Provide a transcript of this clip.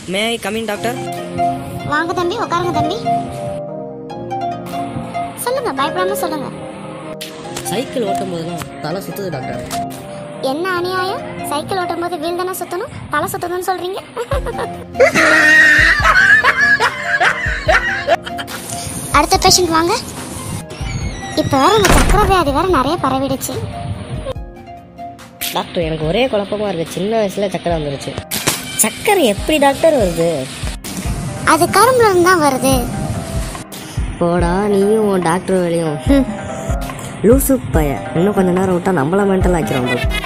மே ஐ coming doctor வாங்க தம்பி உட்காருங்க தம்பி சொல்லுங்க பயப்படாம சொல்லுங்க சைக்கிள் ஓட்டும் போதெல்லாம் தலை சுத்துது டாக்டர் என்ன அநியாயம் சைக்கிள் ஓட்டும் போது வீல் தானே சுத்தணும் தலை சுத்தணும்னு சொல்றீங்க அடுத்த பேஷண்ட் வாங்க இப்போ வேற இந்த சக்கரை வியாதி வேற நிறைய பரவிடுச்சு டாக்டர் எனக்கு ஒரே குழப்பமா இருக்கு சின்ன வயசுல சக்கரை வந்துருச்சு சக்கரை எப்படி டாக்டர் வருது அது கரும்புல இருந்து தான் வருது போடா நீயும் உன் டாக்டர் வேலையும் ஹம். லூசு பைய இன்னும் கொஞ்ச நேரம் விட்டா நம்மள மென்டல் ஆக்கிரும்